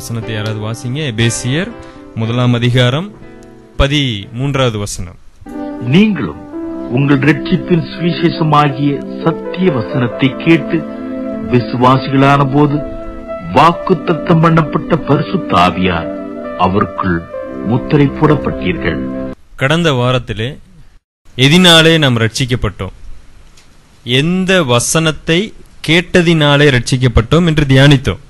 வசனத்தை யாராவது வாசிங்க எபேசியர் முதலாம் அதிகாரம் பதி மூன்றாவது வசனம் நீங்களும் உங்கள் ரட்சிப்பின் சுவிசேஷமாகிய சத்திய வசனத்தை கேட்டு விசுவாசிகளான போது வாக்கு தத்தம் பண்ணப்பட்ட பரிசுத்த ஆவியார் அவருக்குள் முத்திரை போடப்பட்டீர்கள் கடந்த வாரத்திலே எதினாலே நாம் ரட்சிக்கப்பட்டோம் எந்த வசனத்தை கேட்டதினாலே ரட்சிக்கப்பட்டோம் என்று தியானித்தோம்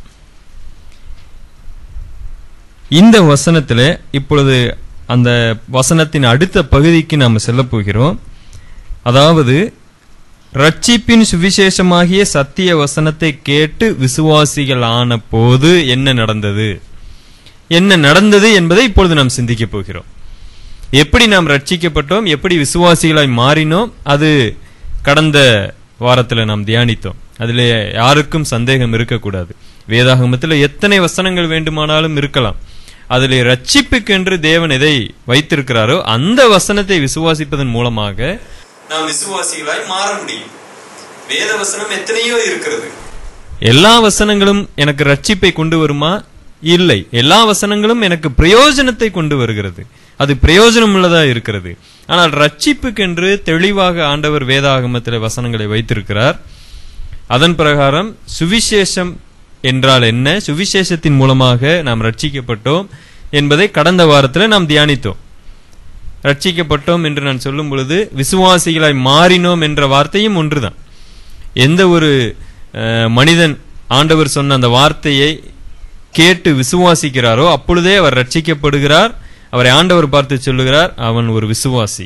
இந்த வசனத்திலே இப்பொழுது அந்த வசனத்தின் அடுத்த பகுதிக்கு நாம் செல்ல போகிறோம் அதாவது ரட்சிப்பின் சுவிசேஷமாகிய சத்திய வசனத்தை கேட்டு விசுவாசிகள் ஆன போது என்ன நடந்தது என்ன நடந்தது என்பதை இப்பொழுது நாம் சிந்திக்கப் போகிறோம் எப்படி நாம் ரட்சிக்கப்பட்டோம் எப்படி விசுவாசிகளாய் மாறினோம் அது கடந்த வாரத்தில் நாம் தியானித்தோம் அதில் யாருக்கும் சந்தேகம் இருக்கக்கூடாது வேதாகமத்தில் எத்தனை வசனங்கள் வேண்டுமானாலும் இருக்கலாம் அதில் ரட்சிப்புக்கென்று தேவன் எதை வைத்திருக்கிறாரோ அந்த வசனத்தை விசுவாசிப்பதன் மூலமாக நாம் விசுவாசிகளாய் மாற முடியும் வேத வசனம் எத்தனையோ இருக்கிறது எல்லா வசனங்களும் எனக்கு ரட்சிப்பை கொண்டு வருமா இல்லை எல்லா வசனங்களும் எனக்கு பிரயோஜனத்தை கொண்டு வருகிறது அது பிரயோஜனம் உள்ளதா இருக்கிறது ஆனால் ரட்சிப்புக்கென்று தெளிவாக ஆண்டவர் வேதாகமத்தில் வசனங்களை வைத்திருக்கிறார் அதன் பிரகாரம் சுவிசேஷம் என்றால் என்ன சுவிசேஷத்தின் மூலமாக நாம் ரட்சிக்கப்பட்டோம் என்பதை கடந்த வாரத்தில் நாம் தியானித்தோம் ரட்சிக்கப்பட்டோம் என்று நான் சொல்லும் பொழுது விசுவாசிகளாய் மாறினோம் என்ற வார்த்தையும் ஒன்றுதான் எந்த ஒரு அஹ், மனிதன் ஆண்டவர் சொன்ன அந்த வார்த்தையை கேட்டு விசுவாசிக்கிறாரோ அப்பொழுதே அவர் ரட்சிக்கப்படுகிறார் அவரை ஆண்டவர் பார்த்து சொல்லுகிறார் அவன் ஒரு விசுவாசி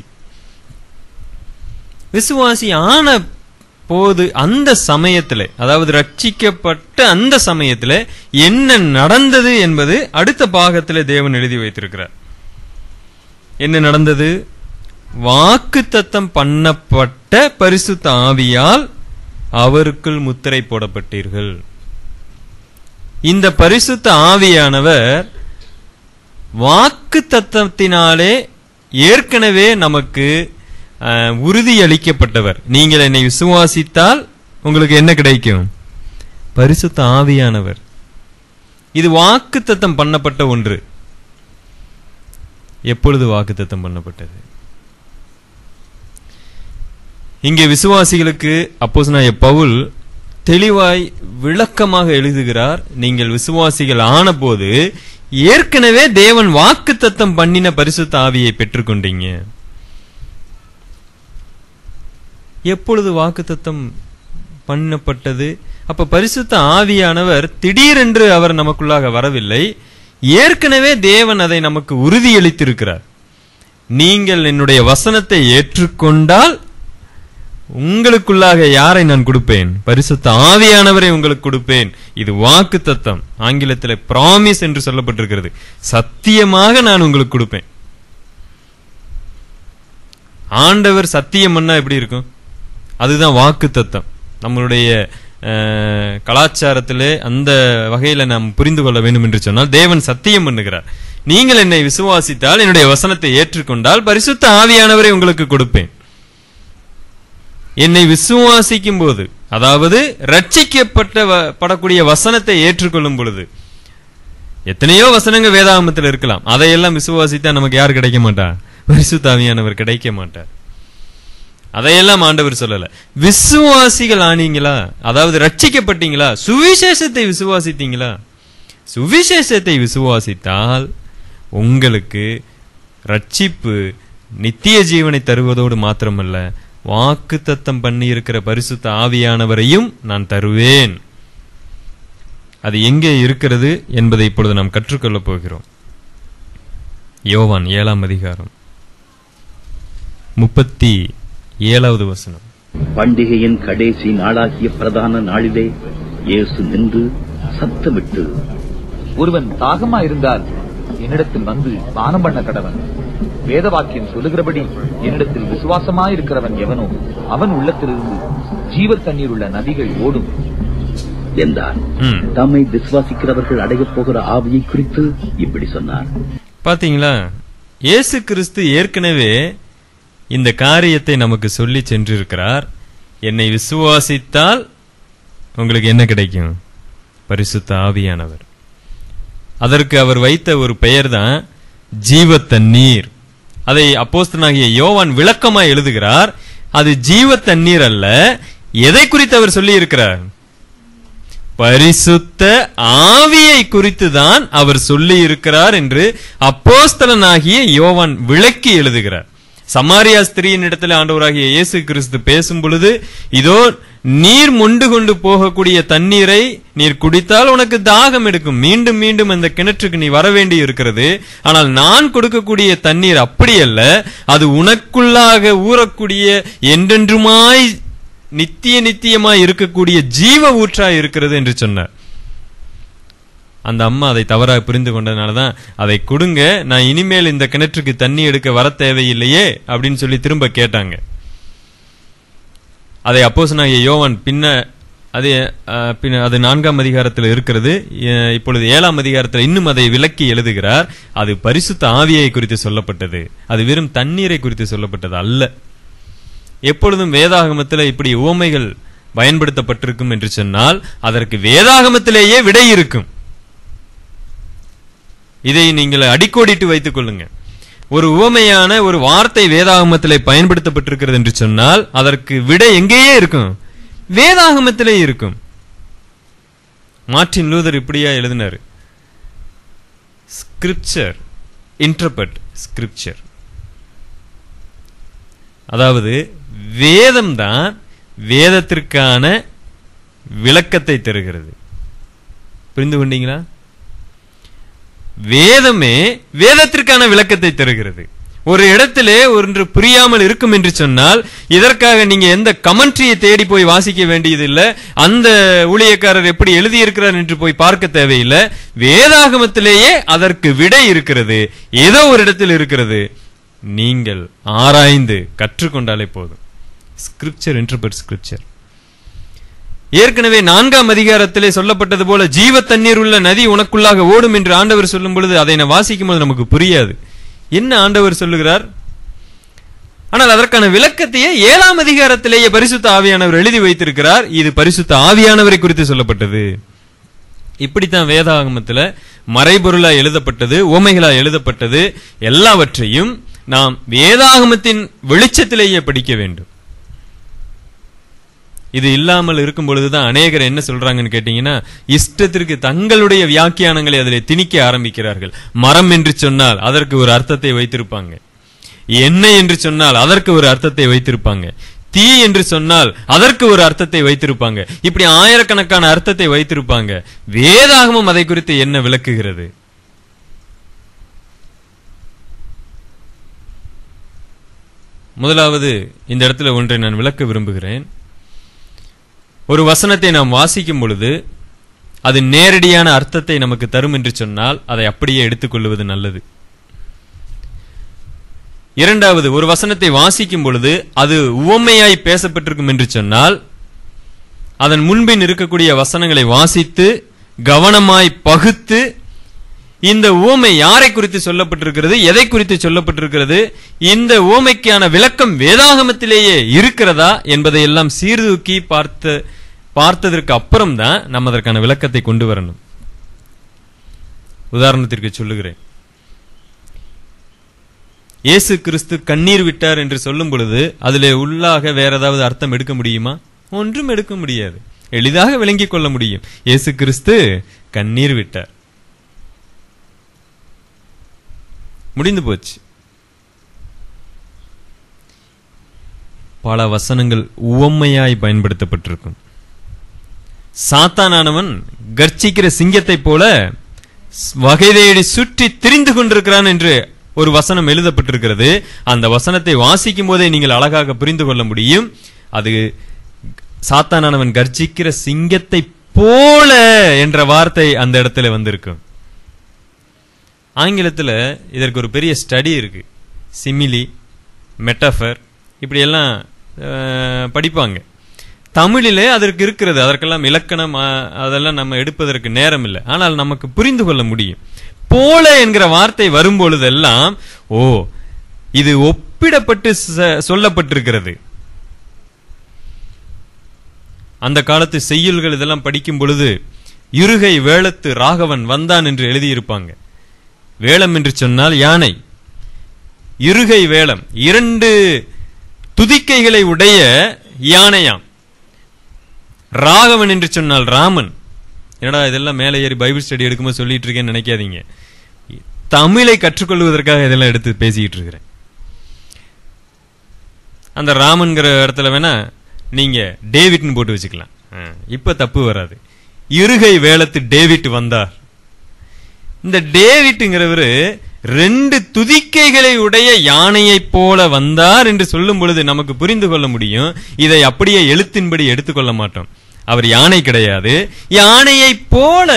விசுவாசி ஆன போது அந்த சமயத்துல அதாவது ரட்சிக்கப்பட்ட அந்த சமயத்துல என்ன நடந்தது என்பது அடுத்த பாகத்திலே தேவன் எழுதி வைத்திருக்கிறார் என்ன நடந்தது வாக்கு தத்தம் பண்ணப்பட்ட பரிசுத்த ஆவியால் அவருக்குள் முத்திரை போடப்பட்டீர்கள் இந்த பரிசுத்த ஆவியானவர் வாக்கு தத்தத்தினாலே ஏற்கனவே நமக்கு அஹ், உறுதியளிக்கப்பட்டவர் நீங்கள் என்னை விசுவாசித்தால் உங்களுக்கு என்ன கிடைக்கும் பரிசுத்த ஆவியானவர் இது வாக்கு தத்தம் பண்ணப்பட்ட ஒன்று எப்பொழுது வாக்குத்தத்தம் பண்ணப்பட்டது இங்கே விசுவாசிகளுக்கு அப்போஸ்தலனாகிய பவுல் தெளிவாய் விளக்கமாக எழுதுகிறார் நீங்கள் விசுவாசிகள் ஆனபோது ஏற்கனவே தேவன் வாக்குத்தத்தம் பண்ணின பரிசுத்த ஆவியை பெற்றுக்கொண்டீங்க எப்பொழுது வாக்குத்தத்தம் பண்ணப்பட்டது அப்ப பரிசுத்த ஆவியானவர் திடீரென்று அவர் நமக்குள்ளாக வரவில்லை ஏற்கனவே தேவன் அதை நமக்கு உறுதியளித்திருக்கிறார் நீங்கள் என்னுடைய வசனத்தை ஏற்றுக்கொண்டால் உங்களுக்குள்ளாக யாரை நான் கொடுப்பேன் பரிசுத்த ஆவியானவரை உங்களுக்கு கொடுப்பேன் இது வாக்கு தத்தம் ஆங்கிலத்தில் ப்ராமிஸ் என்று சொல்லப்பட்டிருக்கிறது சத்தியமாக நான் உங்களுக்கு கொடுப்பேன் ஆண்டவர் சத்தியம் பண்ணா எப்படி இருக்கும் அதுதான் வாக்கு தத்தம் நம்மளுடைய அஹ், கலாச்சாரத்திலே அந்த வகையில நாம் புரிந்து கொள்ள வேண்டும் என்று சொன்னால் தேவன் சத்தியம் பண்ணுகிறார் நீங்கள் என்னை விசுவாசித்தால் என்னுடைய வசனத்தை ஏற்றுக்கொண்டால் பரிசுத்த ஆவியானவரை உங்களுக்கு கொடுப்பேன் என்னை விசுவாசிக்கும் போது அதாவது ரட்சிக்கப்பட்ட வ- படக்கூடிய வசனத்தை ஏற்றுக்கொள்ளும் பொழுது எத்தனையோ வசனங்கள் வேதாகமத்தில் இருக்கலாம் அதையெல்லாம் விசுவாசித்தா நமக்கு யார் கிடைக்க மாட்டா பரிசுத்தாவியானவர் கிடைக்க மாட்டார் அதையெல்லாம் ஆண்டவர் சொல்லல விசுவாசிகள் ஆனீங்களா அதாவது ரட்சிக்கப்பட்டீங்களா சுவிசேஷத்தை விசுவாசித்தீங்களா சுவிசேஷத்தை விசுவாசித்தால் உங்களுக்கு ரட்சிப்பு நித்திய ஜீவனை தருவதோடு மாத்திரமல்ல வாக்கு தத்தம் பண்ணி இருக்கிற பரிசுத்த ஆவியானவரையும் நான் தருவேன் அது எங்கே இருக்கிறது என்பதை இப்பொழுது நாம் கற்றுக்கொள்ளப் போகிறோம் யோவான் ஏழாம் அதிகாரம் முப்பத்தி ஏழாவது வசனம் பண்டிகையின் கடைசி நாளாகிய பிரதான நாளிலே இயேசு நின்று சத்தமிட்டு ஒருவன் தாகமா இருந்தால் என்னிடத்தில் வந்து பானம் பண்ண கடவன் வேதவாக்கியம் சொல்லுகிறபடி என்னிடத்தில் விசுவாசமா இருக்கிறவன் எவனோ அவன் உள்ளத்திலிருந்து ஜீவ தண்ணீர் உள்ள நதிகள் ஓடும் என்றார் ம். தம்மை விசுவாசிக்கிறவர்கள் அடையப் போகிற ஆவியை குறித்து இப்படி சொன்னார் பாத்தீங்களா இயேசு கிறிஸ்து ஏற்கனவே இந்த காரியத்தை நமக்கு சொல்லி சென்றிருக்கிறார் என்னை விசுவாசித்தால் உங்களுக்கு என்ன கிடைக்கும் பரிசுத்த ஆவியானவர் அதற்கு அவர் வைத்த ஒரு பெயர் தான் ஜீவ தண்ணீர் அதை அப்போஸ்தலனாகிய யோவான் விளக்கமாய் எழுதுகிறார் அது ஜீவ தண்ணீர் அல்ல எதை குறித்து அவர் சொல்லி இருக்கிறார் பரிசுத்த ஆவியை குறித்து தான் அவர் சொல்லி இருக்கிறார் என்று அப்போஸ்தலனாகிய யோவான் விளக்கி எழுதுகிறார் சமாரியா ஸ்திரீயின் இடத்துல ஆண்டவராகிய இயேசு கிறிஸ்து பேசும் பொழுது இதோ நீர் மொண்டு கொண்டு போகக்கூடிய தண்ணீரை நீர் குடித்தால் உனக்கு தாகம் எடுக்கும் மீண்டும் மீண்டும் அந்த கிணற்றுக்கு நீ வர வேண்டி இருக்கிறது ஆனால் நான் கொடுக்கக்கூடிய தண்ணீர் அப்படி அல்ல அது உனக்குள்ளாக ஊறக்கூடிய என்றென்றுமாய் நித்திய நித்தியமாய் இருக்கக்கூடிய ஜீவ ஊற்றா இருக்கிறது என்று சொன்னார் அந்த அம்மா அதை தவறாக புரிந்து கொண்டதுனால தான் அதை கொடுங்க நான் இனிமேல் இந்த கிணற்றுக்கு தண்ணி எடுக்க வர தேவையில்லையே அப்படின்னு சொல்லி திரும்ப கேட்டாங்க அதை அப்போஸ்தலனாகிய யோவான் பின்ன அது அஹ், பின்ன அது நான்காம் அதிகாரத்தில் இருக்கிறது அஹ், இப்பொழுது ஏழாம் அதிகாரத்தில் இன்னும் அதை விளக்கி எழுதுகிறார் அது பரிசுத்த ஆவியை குறித்து சொல்லப்பட்டது அது வெறும் தண்ணீரை குறித்து சொல்லப்பட்டது அல்ல எப்பொழுதும் வேதாகமத்தில் இப்படி உவமைகள் பயன்படுத்தப்பட்டிருக்கும் என்று சொன்னால் அதற்கு வேதாகமத்திலேயே விடை இருக்கும் இதை நீங்கள் அடிக்கோடிட்டு வைத்துக் கொள்ளுங்க ஒரு உவமையான ஒரு வார்த்தை வேதாகமத்திலே பயன்படுத்தப்பட்டிருக்கிறது என்று சொன்னால் அதற்கு விடை எங்கேயே இருக்கும் வேதாகமத்திலே இருக்கும் மார்ட்டின் லூதர் இப்படியா எழுதினார் ஸ்கிரிப்சர் இன்டர்பட் ஸ்கிரிப்சர் அதாவது வேதம் தான் வேதத்திற்கான விளக்கத்தை தருகிறது புரிந்து கொண்டீங்களா வேதமே வேதத்திற்கான விளக்கத்தை தருகிறது ஒரு இடத்திலே ஒன்று புரியாமல் இருக்கும் என்று சொன்னால் இதற்காக நீங்க எந்த கமெண்ட்ரியை தேடி போய் வாசிக்க வேண்டியதில்லை அந்த ஊழியக்காரர் எப்படி எழுதியிருக்கிறார் என்று போய் பார்க்க தேவையில்லை வேதாகமத்திலேயே அதற்கு விடை இருக்கிறது ஏதோ ஒரு இடத்தில் இருக்கிறது நீங்கள் ஆராய்ந்து கற்றுக்கொண்டாலே போதும் ஸ்கிரிப்சர் இன்டர்பிரட் ஸ்கிரிப்சர் ஏற்கனவே நான்காம் அதிகாரத்திலே சொல்லப்பட்டது போல ஜீவ தண்ணீர் உள்ள நதி உனக்குள்ளாக ஓடும் என்று ஆண்டவர் சொல்லும் பொழுது அதை நான் வாசிக்கும் போது நமக்கு புரியாது என்ன ஆண்டவர் சொல்லுகிறார் ஆனால் அதற்கான விளக்கத்தையே ஏழாம் அதிகாரத்திலேயே பரிசுத்த ஆவியானவர் எழுதி வைத்திருக்கிறார் இது பரிசுத்த ஆவியானவரை குறித்து சொல்லப்பட்டது இப்படித்தான் வேதாகமத்துல மறைபொருளா எழுதப்பட்டது ஓமைகளா எழுதப்பட்டது எல்லாவற்றையும் நாம் வேதாகமத்தின் வெளிச்சத்திலேயே படிக்க வேண்டும் இது இல்லாமல் இருக்கும் பொழுதுதான் அநேகர் என்ன சொல்றாங்கன்னு கேட்டீங்கன்னா இஷ்டத்திற்கு தங்களுடைய வியாக்கியானங்களை அதிலே திணிக்க ஆரம்பிக்கிறார்கள் மரம் என்று சொன்னால் அதற்கு ஒரு அர்த்தத்தை வைத்திருப்பாங்க எண்ணெய் என்று சொன்னால் அதற்கு ஒரு அர்த்தத்தை வைத்திருப்பாங்க தீ என்று சொன்னால் அதற்கு ஒரு அர்த்தத்தை வைத்திருப்பாங்க இப்படி ஆயிரக்கணக்கான அர்த்தத்தை வைத்திருப்பாங்க வேதாகமம் அதை குறித்து என்ன விளக்குகிறது முதலாவது இந்த இடத்துல ஒன்றை நான் விளக்க விரும்புகிறேன் ஒரு வசனத்தை நாம் வாசிக்கும் பொழுது அது நேரடியான அர்த்தத்தை நமக்கு தரும் என்று சொன்னால் அதை அப்படியே எடுத்துக்கொள்வது நல்லது இரண்டாவது ஒரு வசனத்தை வாசிக்கும் பொழுது அது உவமையாய் பேசப்பட்டிருக்கும் என்று சொன்னால் அதன் முன்பின் இருக்கக்கூடிய வசனங்களை வாசித்து கவனமாய் பகுத்து இந்த உவமை யாரை குறித்து சொல்லப்பட்டிருக்கிறது எதை குறித்து சொல்லப்பட்டிருக்கிறது இந்த உவமைக்கான விளக்கம் வேதாகமத்திலேயே இருக்கிறதா என்பதை எல்லாம் சீர்தூக்கி பார்த்த பார்த்ததற்கு அப்புறம் தான் நம்ம அதற்கான விளக்கத்தை கொண்டு வரணும் உதாரணத்திற்கு சொல்லுகிறேன் இயேசு கிறிஸ்து கண்ணீர் விட்டார் என்று சொல்லும் பொழுது அதிலே உள்ளாக வேற ஏதாவது அர்த்தம் எடுக்க முடியுமா ஒன்றும் எடுக்க முடியாது எளிதாக விளங்கிக் கொள்ள முடியும் இயேசு கிறிஸ்து கண்ணீர் விட்டார் முடிந்து போச்சு பல வசனங்கள் உவமையாய் பயன்படுத்தப்பட்டிருக்கும் சாத்தானானவன் கர்ச்சிக்கிற சிங்கத்தைப் போல வகை தேடி சுற்றி திரிந்து கொண்டிருக்கிறான் என்று ஒரு வசனம் எழுதப்பட்டிருக்கிறது அந்த வசனத்தை வாசிக்கும் போதே நீங்கள் அழகாக புரிந்து கொள்ள முடியும் அது சாத்தானானவன் கர்ஜிக்கிற சிங்கத்தை போல என்ற வார்த்தை அந்த இடத்துல வந்திருக்கும் ஆங்கிலத்துல இதற்கு ஒரு பெரிய ஸ்டடி இருக்கு சிமிலி மெட்டஃபர் இப்படி எல்லாம் அஹ், படிப்பாங்க தமிழிலே அதற்கு இருக்கிறது அதற்கெல்லாம் இலக்கணம் அஹ், அதெல்லாம் நம்ம எடுப்பதற்கு நேரம் இல்லை ஆனால் நமக்கு புரிந்து கொள்ள முடியும் போல என்கிற வார்த்தை வரும்பொழுதெல்லாம் ஓ இது ஒப்பிடப்பட்டு ச- சொல்லப்பட்டிருக்கிறது அந்த காலத்து செய்யுள்கள் இதெல்லாம் படிக்கும் பொழுது இருகை வேளத்து ராகவன் வந்தான் என்று எழுதியிருப்பாங்க வேளம் என்று சொன்னால் யானை இருகை வேளம் இரண்டு துதிக்கைகளை உடைய யானையாம் ராகவன் என்று சொன்னால் ராமன் என்னடா இதெல்லாம் மேலே ஏறி பைபிள் ஸ்டடி எடுக்கும்போது சொல்லிட்டு இருக்கேன்னு நினைக்காதீங்க தமிழை கற்றுக்கொள்வதற்காக இதெல்லாம் எடுத்து பேசிக்கிட்டு இருக்கிறேன் அந்த ராமன்கிற இடத்துல வேணா நீங்க டேவிட்னு போட்டு வச்சுக்கலாம் ஆ, இப்ப தப்பு வராது இருகை வேளத்து டேவிட் வந்தார் இந்த டேவிட்டுங்கிறவரு ரெண்டு துதிக்கைகளை உடைய யானையைப் போல வந்தார் என்று சொல்லும் பொழுது நமக்கு புரிந்து கொள்ள முடியும் இதை அப்படியே எழுத்தின்படி எடுத்துக்கொள்ள மாட்டோம் அவர் யானை கிடையாது யானையைப் போல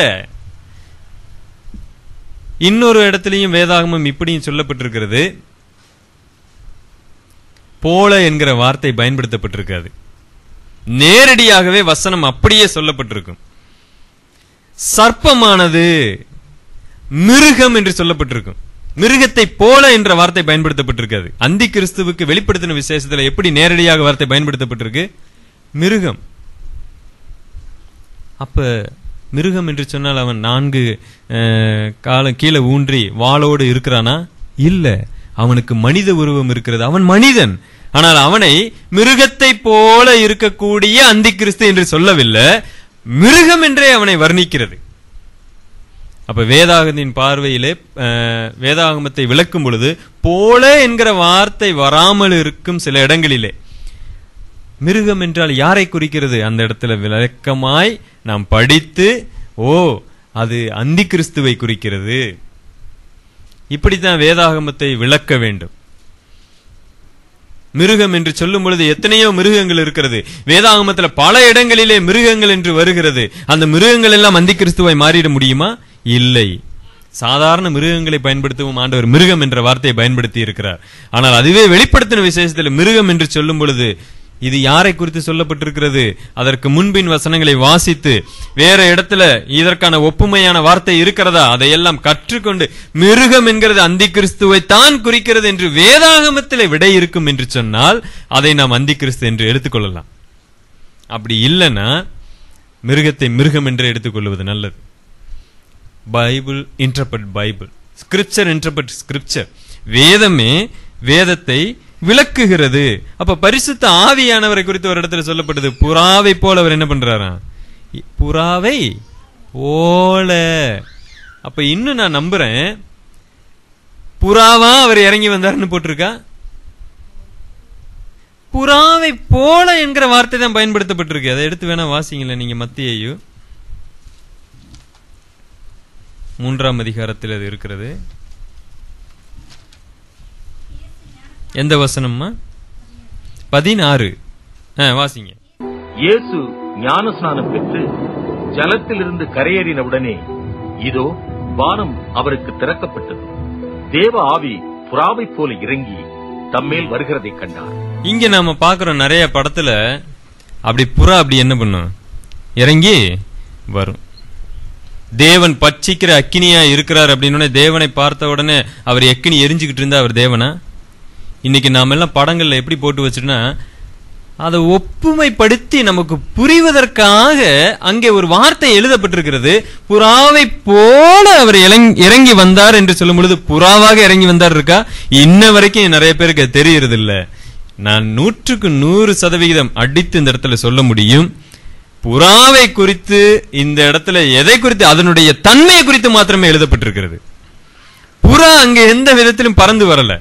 இன்னொரு இடத்துலயும் வேதாகமம் இப்படியும் சொல்லப்பட்டிருக்கிறது போல என்கிற வார்த்தை பயன்படுத்தப்பட்டிருக்காது நேரடியாகவே வசனம் அப்படியே சொல்லப்பட்டிருக்கும் சர்ப்பமானது மிருகம் என்று சொல்லப்பட்டிருக்கும் மிருகத்தை போல என்ற வார்த்தை பயன்படுத்தப்பட்டிருக்காது அந்தி கிறிஸ்துவுக்கு வெளிப்படுத்தின விசேஷத்துல எப்படி நேரடியாக வார்த்தை பயன்படுத்தப்பட்டிருக்கு மிருகம் அப்ப மிருகம் என்று சொன்னால் அவன் நான்கு அஹ், காலம் கீழே ஊன்றி வாளோடு இருக்கிறானா இல்ல அவனுக்கு மனித உருவம் இருக்கிறது அவன் மனிதன் ஆனால் அவனை மிருகத்தை போல இருக்கக்கூடிய அந்தி கிறிஸ்து என்று சொல்லவில்லை மிருகம் என்றே அவனை வர்ணிக்கிறது அப்ப வேதாகத்தின் பார்வையிலே அஹ், வேதாகமத்தை விளக்கும் பொழுது போல என்கிற வார்த்தை வராமல் இருக்கும் சில இடங்களிலே மிருகம் என்றால் யாரை குறிக்கிறது அந்த இடத்துல விளக்கமாய் நாம் படித்து ஓ அது அந்தி கிறிஸ்துவை குறிக்கிறது இப்படித்தான் வேதாகமத்தை விளக்க வேண்டும் மிருகம் என்று சொல்லும் பொழுது எத்தனையோ மிருகங்கள் இருக்கிறது வேதாகமத்துல பல இடங்களிலே மிருகங்கள் என்று வருகிறது அந்த மிருகங்கள் எல்லாம் அந்தி கிறிஸ்துவாய் மாறிட முடியுமா இல்லை சாதாரண மிருகங்களை பயன்படுத்தவும் ஆண்டவர் மிருகம் என்ற வார்த்தையை பயன்படுத்தி இருக்கிறார் ஆனால் அதுவே வெளிப்படுத்தின விசேஷத்தில் மிருகம் என்று சொல்லும் பொழுது இது யாரை குறித்து சொல்லப்பட்டிருக்கிறது அதற்கு முன்பின் வசனங்களை வாசித்து வேற இடத்துல இதற்கான ஒப்புமையான வார்த்தை இருக்கிறதா அதையெல்லாம் கற்றுக்கொண்டு மிருகம் என்கிறது அந்தி கிறிஸ்துவை தான் குறிக்கிறது என்று வேதாகமத்திலே விடை இருக்கும் என்று சொன்னால் அதை நாம் அந்தி கிறிஸ்து என்று எடுத்துக்கொள்ளலாம் அப்படி இல்லைன்னா மிருகத்தை மிருகம் என்று எடுத்துக்கொள்வது நல்லது Bible interpret Bible scripture interpret scripture வேதமே வேதத்தை விளக்குகிறது அப்ப பரிசுத்த ஆவியானவரை குறித்து ஒரு இடத்துல சொல்லப்பட்டது புறாவை போல அவர் என்ன பண்றாராம் இ- புறாவை போல அப்ப இன்னும் நான் நம்புறேன் புறாவா அவர் இறங்கி வந்தாருன்னு போட்டிருக்கா புறாவை போல என்கிற வார்த்தை தான் பயன்படுத்தப்பட்டிருக்கு அதை எடுத்து வேணா வாசிங்களேன் நீங்க மத்தியையு மூன்றாம் அதிகாரத்தில் அது இருக்கிறது எந்த வசனம்மா பதினாறு ஆ, வாசிங்க இயேசு ஞானஸ்நானம் பெற்று ஜலத்திலிருந்து கரையேறின உடனே இதோ வானம் அவருக்கு திறக்கப்பட்டது தேவ ஆவி புறாவைப் போல இறங்கி தம்மேல் வருகிறதைக் கண்டார் இங்க நாம பாக்குறோம் நிறைய படத்துல அப்படி புறா அப்படி என்ன பண்ணும் இறங்கி வரும் தேவன் பட்சிக்கிற அக்கினியா இருக்கிறார் அப்படின்னு தேவனை பார்த்த உடனே அவர் அக்கினி எரிஞ்சுக்கிட்டு இருந்தா அவர் தேவனா இன்னைக்கு நாம எல்லாம் படங்கள்ல எப்படி போட்டு வச்சிருன்னா அதை ஒப்புமைப்படுத்தி நமக்கு புரிவதற்காக அங்கே ஒரு வார்த்தை எழுதப்பட்டிருக்கிறது புறாவை போல அவர் இறங்- இறங்கி வந்தார் என்று சொல்லும் பொழுது புறாவாக இறங்கி வந்தார் இருக்கா இன்ன வரைக்கும் நிறைய பேருக்கு அது தெரியறது இல்ல நான் நூற்றுக்கு நூறு சதவிகிதம் அடித்து இந்த இடத்துல சொல்ல முடியும் புறாவை குறித்து இந்த இடத்துல எதை குறித்து அதனுடைய தன்மையை குறித்து மாத்திரமே எழுதப்பட்டிருக்கிறது புறா அங்க எந்த விதத்திலும் பறந்து வரல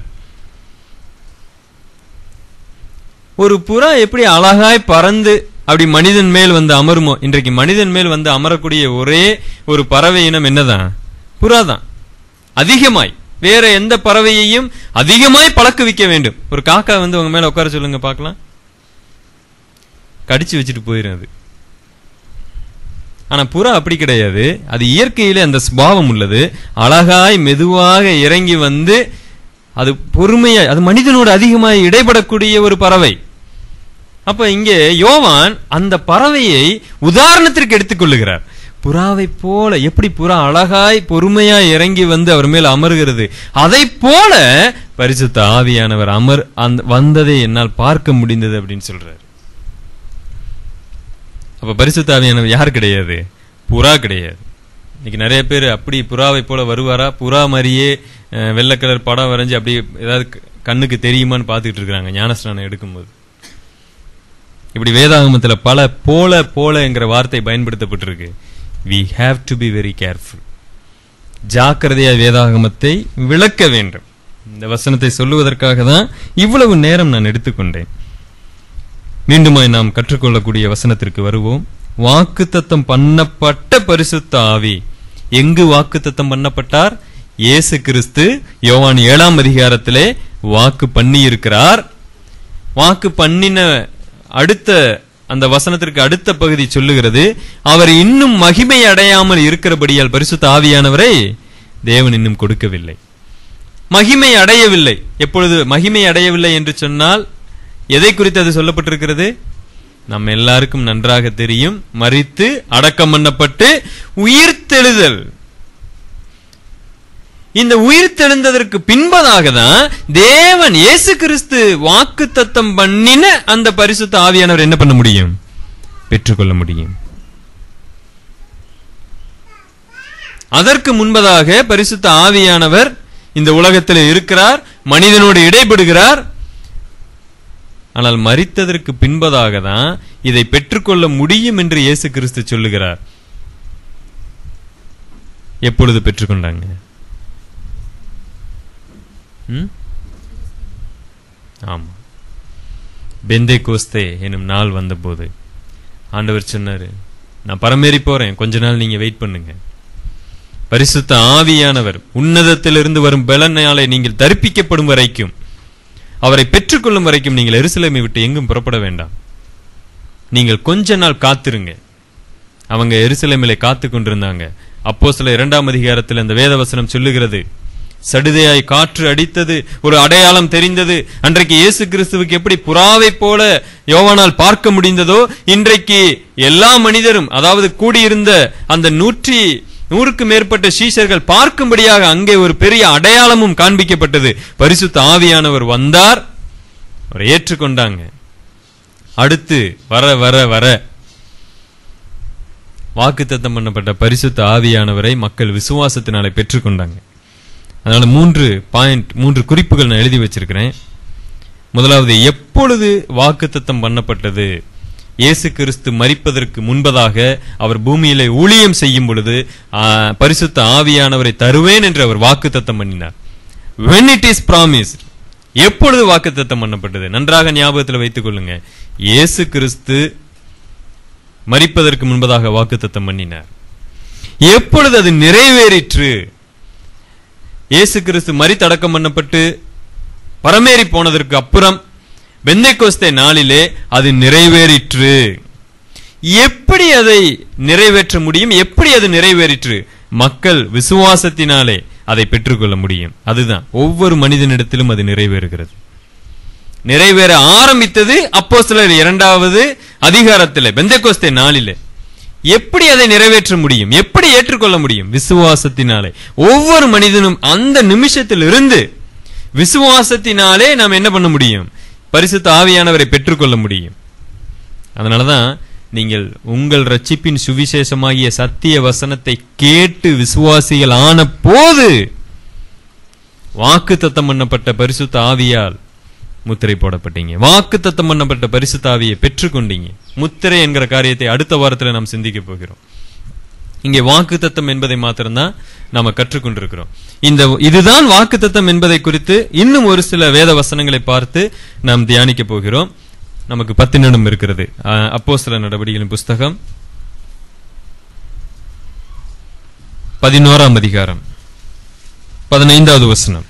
ஒரு புறா எப்படி அழகாய் பறந்து அப்படி மனிதன் மேல் வந்து அமருமோ இன்றைக்கு மனிதன் மேல் வந்து அமரக்கூடிய ஒரே ஒரு பறவை இனம் என்னதான் புறா தான் அதிகமாய் வேற எந்த பறவையையும் அதிகமாய் பழக்குவிக்க வேண்டும் ஒரு காக்கா வந்து உங்க மேல உட்கார சொல்லுங்க பார்க்கலாம் கடிச்சு வச்சுட்டு போயிரும் அது ஆனா புறா அப்படி கிடையாது அது இயற்கையிலே அந்த சுபாவம் உள்ளது அழகாய் மெதுவாக இறங்கி வந்து அது பொறுமையா அது மனிதனோடு அதிகமாய் இடைபடக்கூடிய ஒரு பறவை அப்ப இங்கே யோவான் அந்த பறவையை உதாரணத்திற்கு எடுத்துக்கொள்ளுகிறார் புறாவை போல எப்படி புறா அழகாய் பொறுமையாய் இறங்கி வந்து அவர் மேல் அமருகிறது அதை போல பரிசுத்த ஆவியானவர் அமர் அந்த வந்ததை என்னால் பார்க்க முடிந்தது அப்படின்னு சொல்றாரு அப்ப பரிசுத்த ஆவியானவர் யார் கிடையாது புறா கிடையாது இன்னைக்கு நிறைய பேர் அப்படி புறாவை போல வருவாரா புறா மாதிரியே அஹ், வெள்ளை கலர் படம் வரைஞ்சு அப்படி ஏதாவது க- கண்ணுக்கு தெரியுமான்னு பார்த்துக்கிட்டு இருக்காங்க ஞானஸ்நானம் எடுக்கும்போது இப்படி வேதாகமத்துல பல போல போல என்கிற வார்த்தை பயன்படுத்தப்பட்டிருக்கு we have to be very careful ஜாக்கிரதையா வேதாகமத்தை விளக்க வேண்டும் இந்த வசனத்தை சொல்லுவதற்காக தான் இவ்வளவு நேரம் நான் எடுத்துக்கொண்டேன் மீண்டுமாய் நாம் கற்றுக்கொள்ளக்கூடிய வசனத்திற்கு வருவோம் வாக்குத்தத்தம் பண்ணப்பட்ட பரிசுத்த ஆவி எங்கு வாக்குத்தத்தம் பண்ணப்பட்டார் இயேசு கிறிஸ்து யோவான் ஏழாம் அதிகாரத்திலே வாக்கு பண்ணி இருக்கிறார் வாக்கு பண்ணின அடுத்த அந்த வசனத்திற்கு அடுத்த பகுதி சொல்லுகிறது அவர் இன்னும் மகிமை அடையாமல் இருக்கிறபடியால் பரிசுத்த ஆவியானவரை தேவன் இன்னும் கொடுக்கவில்லை மகிமை அடையவில்லை எப்பொழுது மகிமை அடையவில்லை என்று சொன்னால் எதை குறித்து அது சொல்லப்பட்டிருக்கிறது நம்ம எல்லாருக்கும் நன்றாக தெரியும் மரித்து அடக்கம் பண்ணப்பட்டு உயிர்த்தெழுதல் இந்த உயிர்த்தெழுந்ததற்கு பின்பதாக தான் தேவன் இயேசு கிறிஸ்து வாக்கு தத்தம் பண்ணின அந்த பரிசுத்த ஆவியானவர் என்ன பண்ண முடியும் பெற்றுக்கொள்ள முடியும் அதற்கு முன்பதாக பரிசுத்த ஆவியானவர் இந்த உலகத்தில் இருக்கிறார் மனிதனோடு இடைபடுகிறார் ஆனால் மரித்ததற்கு பின்பதாக தான் இதை பெற்றுக்கொள்ள முடியும் என்று இயேசு கிறிஸ்து சொல்லுகிறார் எப்பொழுது பெற்றுக்கொண்டாங்க ம்? ஆமா பெந்தே கோஸ்தே எனும் நாள் வந்தபோது ஆண்டவர் சொன்னாரு நான் பரமேறி போறேன் கொஞ்ச நாள் நீங்க வெயிட் பண்ணுங்க பரிசுத்த ஆவியானவர் உன்னதத்திலிருந்து வரும் பலனாலே நீங்கள் தரிப்பிக்கப்படும் வரைக்கும் அவரை பெற்றுக்கொள்ளும் வரைக்கும் நீங்கள் எருசலேமை விட்டு எங்கும் புறப்பட வேண்டாம் நீங்கள் கொஞ்ச நாள் காத்திருங்க அவங்க எருசலேமிலே காத்து கொண்டிருந்தாங்க அப்போ சில இரண்டாம் அதிகாரத்தில் அந்த வேதவசனம் சொல்லுகிறது சடுதையாய் காற்று அடித்தது ஒரு அடையாளம் தெரிந்தது அன்றைக்கு இயேசு கிறிஸ்துவுக்கு எப்படி புறாவை போல யோவானால் பார்க்க முடிந்ததோ இன்றைக்கு எல்லா மனிதரும் அதாவது கூடியிருந்த அந்த நூற்றி நூறுக்கு மேற்பட்ட சீஷர்கள் பார்க்கும்படியாக அங்கே ஒரு பெரிய அடையாளமும் காண்பிக்கப்பட்டது பரிசுத்த ஆவியானவர் வந்தார் அவரை ஏற்றுக்கொண்டாங்க அடுத்து வர வர வர வாக்குத்தத்தம் பண்ணப்பட்ட பரிசுத்த ஆவியானவரை மக்கள் விசுவாசத்தினாலே பெற்றுக்கொண்டாங்க அதனால மூன்று பாயிண்ட் மூன்று குறிப்புகள் நான் எழுதி வச்சிருக்கிறேன் முதலாவது எப்பொழுது வாக்குத்தத்தம் பண்ணப்பட்டது இயேசு கிறிஸ்து மரிப்பதற்கு முன்பதாக அவர் பூமியிலே ஊழியம் செய்யும் பொழுது ஆ, பரிசுத்த ஆவியானவரை தருவேன் என்று அவர் வாக்குத்தத்தம் பண்ணினார் when it is promised எப்பொழுது வாக்குத்தத்தம் பண்ணப்பட்டது நன்றாக ஞாபகத்தில் வைத்துக் கொள்ளுங்க இயேசு கிறிஸ்து மரிப்பதற்கு முன்பதாக வாக்குத்தத்தம் பண்ணினார் எப்பொழுது அது நிறைவேறிற்று இயேசு கிறிஸ்து மரித்தடக்கம் பண்ணப்பட்டு பரமேறி போனதற்கு அப்புறம் பெந்தைக்கோஸ்தே நாளிலே அது நிறைவேறிற்று எப்படி அதை நிறைவேற்ற முடியும் எப்படி அது நிறைவேறிற்று மக்கள் விசுவாசத்தினாலே அதை பெற்றுக்கொள்ள முடியும் அதுதான் ஒவ்வொரு மனிதனிடத்திலும் அது நிறைவேறுகிறது நிறைவேற ஆரம்பித்தது அப்போ சிலர் இரண்டாவது அதிகாரத்தில் பெந்தைக்கோஸ்தே நாளிலே எப்படி அதை நிறைவேற்ற முடியும் எப்படி ஏற்றுக்கொள்ள முடியும் விசுவாசத்தினாலே ஒவ்வொரு மனிதனும் அந்த நிமிஷத்தில் இருந்து விசுவாசத்தினாலே நாம் என்ன பண்ண முடியும் பரிசுத்த ஆவியானவரை பெற்றுக்கொள்ள முடியும் அதனாலதான் நீங்கள் உங்கள் ரட்சிப்பின் சுவிசேஷமாகிய சத்திய வசனத்தை கேட்டு விசுவாசிகள் ஆன போது வாக்கு தத்தம் பண்ணப்பட்ட பரிசுத்த ஆவியால் முத்திரை போடப்பட்டீங்க வாக்கு தத்தம் பண்ணப்பட்ட பரிசுத்த ஆவியை பெற்றுக்கொண்டீங்க முத்திரை என்கிற காரியத்தை அடுத்த வாரத்தில் நாம் சிந்திக்க போகிறோம் இங்கே வாக்கு தத்தம் என்பதை மாத்திரம்தான் நாம கற்றுக்கொண்டிருக்கிறோம் இந்த இதுதான் வாக்கு தத்தம் என்பதை குறித்து இன்னும் ஒரு சில வேத வசனங்களை பார்த்து நாம் தியானிக்க போகிறோம் நமக்கு பத்து நிமிடம் இருக்கிறது அப்போ சில நடவடிக்கைகளின் புஸ்தகம் பதினோராம் அதிகாரம் பதினைந்தாவது வசனம்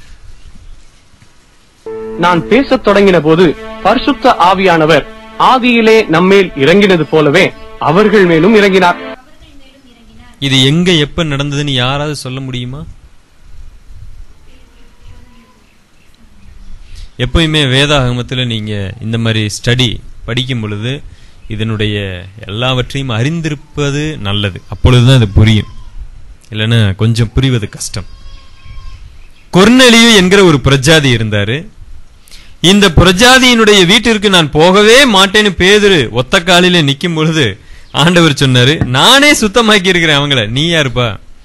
நான் பேசத் தொடங்கின போது பரிசுத்த ஆவியானவர் ஆதியிலே நம்மேல் இறங்கினது போலவே அவர்கள் மேலும் இறங்கினார் இது எங்க எப்ப நடந்ததுன்னு யாராவது சொல்ல முடியுமா எப்பயுமே வேதாகமத்துல நீங்க இந்த மாதிரி ஸ்டடி படிக்கும் பொழுது இதனுடைய எல்லாவற்றையும் அறிந்திருப்பது நல்லது அப்பொழுதுதான் இது புரியும் இல்லைன்னா கொஞ்சம் புரிவது கஷ்டம் கொர்நெலியு என்கிற ஒரு பிரஜாதி இருந்தாரு இந்த பிரஜாதியினுடைய வீட்டிற்கு நான் போகவே மாட்டேன்னு பேதுரு ஒத்த காலிலே நிக்கும் பொழுது ஆண்டவர் சொன்னாரு நானே சுத்தமாக்கி இருக்கிறேன் அவங்கள நீ யாருப்பா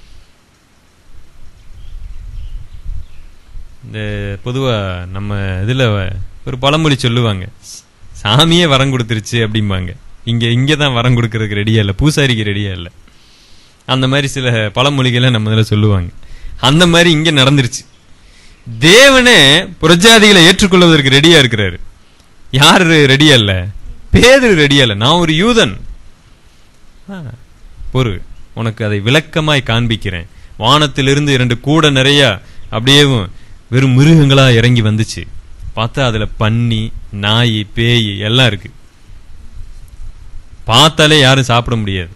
இந்த பொதுவா நம்ம இதுல ஒரு பழமொழி சொல்லுவாங்க சாமியே வரம் கொடுத்துருச்சு அப்படிம்பாங்க இங்க இங்க தான் வரம் கொடுக்கறதுக்கு ரெடியா இல்ல பூசாரிக்கு ரெடியா இல்ல அந்த மாதிரி சில பழமொழிகளை நம்ம இதுல சொல்லுவாங்க அந்த மாதிரி இங்க நடந்துருச்சு தேவனே புரஜாதிகளை ஏற்றுக்கொள்வதற்கு ரெடியா இருக்கிறாரு யாரு ரெடியா இல்ல பேதரு ரெடியா இல்ல நான் ஒரு யூதன் ஆ, பொறு உனக்கு அதை விளக்கமாய் காண்பிக்கிறேன் வானத்திலிருந்து இரண்டு கூட நிறைய அப்படியே வெறும் மிருகங்களா இறங்கி வந்துச்சு பார்த்தா அதுல பன்னி நாய் பேய் எல்லாம் இருக்கு பார்த்தாலே யாரும் சாப்பிட முடியாது